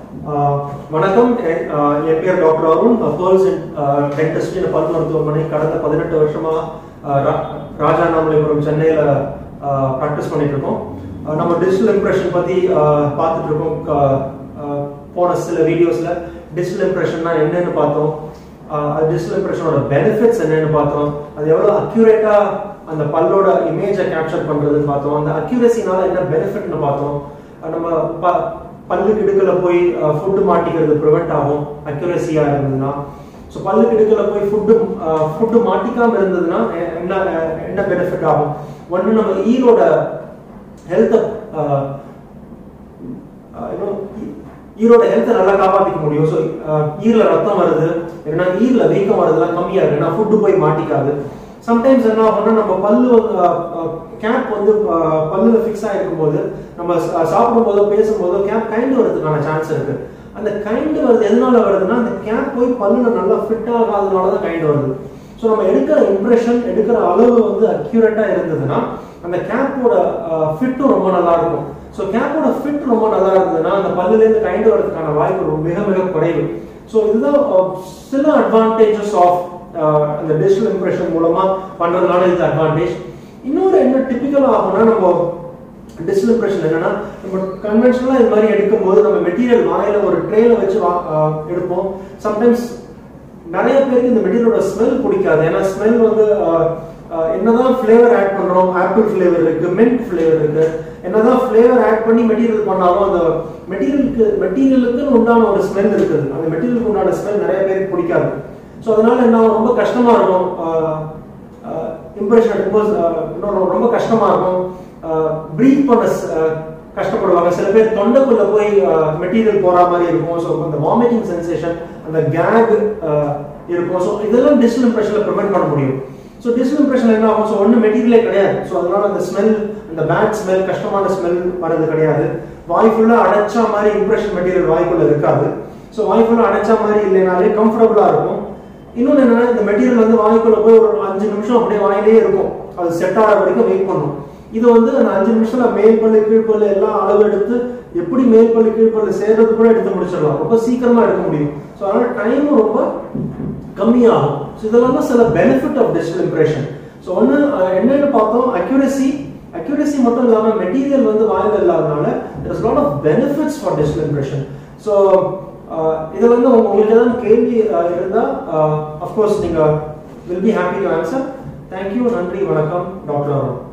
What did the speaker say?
ஆஹ் வணக்கம் எ- ஆஹ் என் பேர் doctor Arun pearls dentist பல் மருத்துவமனை கடந்த பதினெட்டு வருஷமா ஆஹ் ரா- ராஜா நாமலைபுரம் சென்னையில ப்ராக்டிஸ் பண்ணிட்டு இருக்கோம் ஆஹ் நம்ம டிஜிட்டல் இம்ப்ரெஷன் பத்தி ஆஹ் பார்த்துட்டு இருக்கோம் க- ஆஹ் போன சில வீடியோஸ்ல டிஜிட்டல் இம்ப்ரெஷன்னா என்னன்னு பார்த்தோம் ஆஹ் அது டிஜிட்டல் இம்ப்ரெஷனோட பெனிஃபிட்ஸ் என்னன்னு பார்த்தோம் அது எவ்வளவு அக்யூரேட்டா அந்த பல்லோட இமேஜை கேப்சர் பண்றதுன்னு பார்த்தோம் அந்த அக்யூரசினால என்ன பெனிஃபிட்னு பார்த்தோம் அஹ் நம்ம ப- பல்லுக்கு இடுக்கல போய் ஃபுட்டு மாட்டிக்கிறது ப்ரிவெண்ட் ஆகும் அக்யூரசியா இருந்ததுன்னா ஸோ பல்லுக்கு இடுக்கல போய் ஃபுட்டு ஃபுட்டு மாட்டிக்காம இருந்ததுன்னா எ- என்ன அஹ் என்ன பெனிஃபிட் ஆகும் ஒன்று நம்ம ஈரோட ஹெல்த்தை ஈரோட ஹெல்த்தை நல்லா காப்பாத்திக்க முடியும் ஸோ ஈரல ரத்தம் வருது இல்லைன்னா ஈரல வீக்கம் வருதுலாம் கம்மியா இருக்கு ஏன்னா ஃபுட்டு போய் மாட்டிக்காது சம்டைம்ஸ் என்ன ஆகும்னா நம்ம பல்லு கேப் வந்து அஹ், பல்லுல ஃபிக்ஸ் ஆகிருக்கும் போது நம்ம சா- சாப்பிடும் போதோ பேசும்போதோ கேப் கைண்டு வரதுக்கான சான்ஸ் இருக்கு அந்த கைண்டு வருது எதனால வருதுன்னா அந்த கேப் போய் பல்லுல நல்லா ஃபிட் ஆகாதனால தான் கைண்டு வருது ஸோ நம்ம எடுக்கிற இம்ப்ரெஷன் எடுக்கிற அளவு வந்து அக்யூரேட்டா இருந்ததுன்னா அந்த கேப்போட ஃபிட்டும் ரொம்ப நல்லா இருக்கும் ஸோ கேப்போட ஃபிட் ரொம்ப நல்லா இருந்ததுன்னா அந்த பல்லுலேருந்து கைண்டு வரதுக்கான வாய்ப்பு ரொம்ப மிக மிக குறைவு ஸோ இதுதான் அஹ், சில அட்வான்டேஜஸ் ஆஃப் அந்த டிஜிட்டல் இம்ப்ரெஷன் மூலமா பண்றதுனால இது அட்வான்டேஜ் இன்னொரு என்ன டிபிக்கல் ஆகும்னா நம்ம டிஜிட்டல் இம்ப்ரெஷன் என்னன்னா நம்ம கன்வென்ஷனலா இது மாதிரி எடுக்கும்போது நம்ம மெட்டீரியல் வாயில ஒரு ட்ரேல வச்சு வா- அஹ், எடுப்போம் சம்டைம்ஸ் நிறைய பேருக்கு இந்த மெட்டீரியலோட ஸ்மெல் பிடிக்காது ஏன்னா ஸ்மெல் வந்து அஹ், அஹ், என்னதான் ஃப்ளேவர் ஆட் பண்றோம் ஆப்பிள் ஃப்ளேவர் இருக்கு மின்ட் ஃப்ளேவர் இருக்கு என்னதான் ஃப்ளேவர் ஆட் பண்ணி மெட்டீரியல் பண்ணாலும் அந்த மெட்டீரியலுக்கு மெட்டீரியலுக்கு உண்டான ஒரு ஸ்மெல் இருக்குது அந்த மெட்டீரியலுக்கு உண்டான ஸ்மெல் நிறைய பேருக்கு பிடிக்காது ஸோ அதனால என்ன ஆகும், ரொம்ப கஷ்டமா இருக்கும் இம்ப்ரெஷன் எடுக்கும்போது அஹ், இன்னும் ரொம்ப கஷ்டமா இருக்கும் ப்ரீத் பண்ண அஹ், கஷ்டப்படுவாங்க சில பேர் தொண்டைக்குள்ள போய் மெட்டீரியல் போற மாதிரி இருக்கும் ஸோ அந்த வாமிட்டிங் சென்சேஷன் அந்த கேக் இருக்கும் ஸோ இதெல்லாம் டிஜிட்டல் இம்ப்ரெஷன்ல ப்ரிவென்ட் பண்ண முடியும் ஸோ டிஜிட்டல் இம்ப்ரெஷன் என்ன ஆகும் ஸோ ஒன்றும் மெட்டீரியலே கிடையாது ஸோ அதனால அந்த ஸ்மெல் அந்த பேட் ஸ்மெல் கஷ்டமான ஸ்மெல் வர்றது கிடையாது வாய் ஃபுல்லாக அடைச்சா மாதிரி இம்ப்ரெஷன் மெட்டீரியல் வாய்க்குள்ள இருக்காது ஸோ வாய் ஃபுல்லாக அடைச்சா மாதிரி இல்லைனாலே கம்ஃபர்டபுளாக இருக்கும் இன்னொன்று என்னன்னா இந்த மெட்டீரியல் வந்து வாய்க்குள்ள போய் ஒரு அஞ்சு நிமிஷம் அப்படியே வாயிலே இருக்கும் அது செட் ஆகிற வரைக்கும் வெயிட் பண்ணும் இது வந்து அந்த அஞ்சு நிமிஷத்துல மேல் பல்லு கீழ்ப்பல்லு எல்லாம் அளவு எடுத்து எப்படி மேல் பல்லு கீழ்ப்பல்லு சேர்றது கூட எடுத்து முடிச்சிடலாம் ரொம்ப சீக்கிரமா எடுக்க முடியும் ஸோ அதனால டைமும் ரொம்ப கம்மியாகும் ஸோ இதெல்லாம் தான் சில benefit of digital impression so ஒன்று என்னன்னு பார்த்தோம் அக்யூரசி அக்யூரசி மட்டும் இல்லாமல் மெட்டீரியல் வந்து வாயில இல்லாதனால there is lot of benefits for digital impression so இதில் வந்து உங்க- உங்களுக்கு ஏதாவது கேள்வி அஹ், இருந்தா அஃப்கோர்ஸ் நீங்க will be happy to answer thank you நன்றி வணக்கம் டாக்டர் அருண்